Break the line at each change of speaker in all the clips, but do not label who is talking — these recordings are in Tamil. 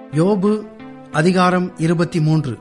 யோபு அதிகாரம் இருபத்தி மூன்று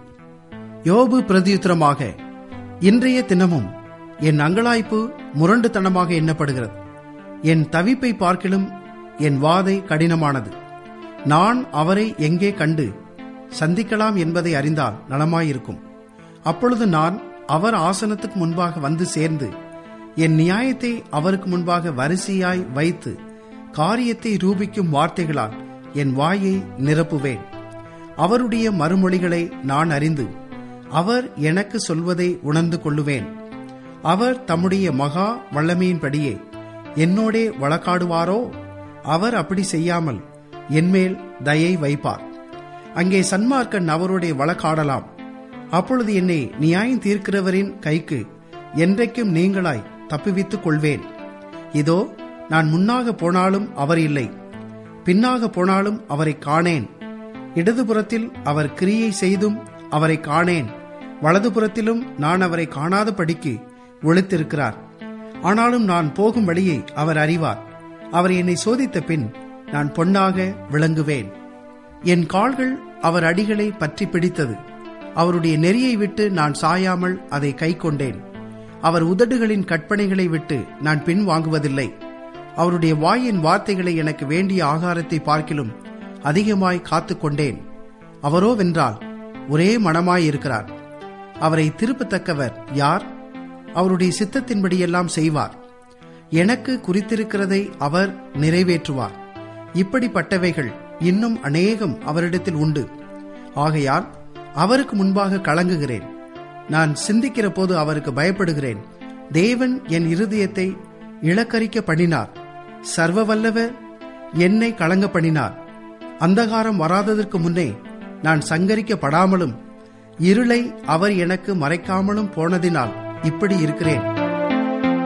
யோபு பிரதியுத்தரமாக இன்றைய தினமும் என் அங்கலாய்ப்பு முரண்டுத்தனமாக எண்ணப்படுகிறது என் தவிப்பை பார்க்கிலும் என் வாதை கடினமானது நான் அவரை எங்கே கண்டு சந்திக்கலாம் என்பதை அறிந்தால் நலமாயிருக்கும் அப்பொழுது நான் அவர் ஆசனத்துக்கு முன்பாக வந்து சேர்ந்து என் நியாயத்தை அவருக்கு முன்பாக வரிசையாய் வைத்து காரியத்தை ரூபிக்கும் வார்த்தைகளால் என் வாயை நிரப்புவேன் அவருடைய மறுமொழிகளை நான் அறிந்து அவர் எனக்கு சொல்வதை உணர்ந்து கொள்ளுவேன் அவர் தம்முடைய மகா வல்லமையின்படியே என்னோடே வழக்காடுவாரோ அவர் அப்படி செய்யாமல் என்மேல் தயை வைப்பார் அங்கே சன்மார்க்கன் அவருடைய வழக்காடலாம் அப்பொழுது என்னை நியாயம் தீர்க்கிறவரின் கைக்கு என்றைக்கும் நீங்களாய் தப்புவித்துக் கொள்வேன் இதோ நான் முன்னாக போனாலும் அவர் இல்லை பின்னாக போனாலும் அவரை காணேன் இடதுபுறத்தில் அவர் கிரியை செய்தும் அவரை காணேன் வலதுபுறத்திலும் நான் அவரை காணாதபடிக்கு ஒளித்திருக்கிறார் ஆனாலும் நான் போகும் வழியை அவர் அறிவார் அவர் என்னை சோதித்த பின் நான் பொன்னாக விளங்குவேன் என் கால்கள் அவர் அடிகளை பற்றி பிடித்தது அவருடைய நெறியை விட்டு நான் சாயாமல் அதை கை கொண்டேன் அவர் உதடுகளின் கற்பனைகளை விட்டு நான் பின் வாங்குவதில்லை அவருடைய வாயின் வார்த்தைகளை எனக்கு வேண்டிய ஆகாரத்தை பார்க்கிலும் அதிகமாய் காத்து கொண்டேன் அவரோ வென்றால் ஒரே மனமாயிருக்கிறார் அவரை திருப்பத்தக்கவர் யார் அவருடைய சித்தத்தின்படியெல்லாம் செய்வார் எனக்கு குறித்திருக்கிறதை அவர் நிறைவேற்றுவார் இப்படிப்பட்டவைகள் இன்னும் அநேகம் அவரிடத்தில் உண்டு ஆகையால் அவருக்கு முன்பாக கலங்குகிறேன் நான் சிந்திக்கிற போது அவருக்கு பயப்படுகிறேன் தேவன் என் இருதயத்தை இளக்கரிக்க பண்ணினார் சர்வ வல்லவர் என்னை கலங்க பண்ணினார் அந்தகாரம் வராததற்கு முன்னே நான் சங்கரிக்கப்படாமலும் இருளை அவர் எனக்கு மறைக்காமலும் போனதினால் இப்படி இருக்கிறேன்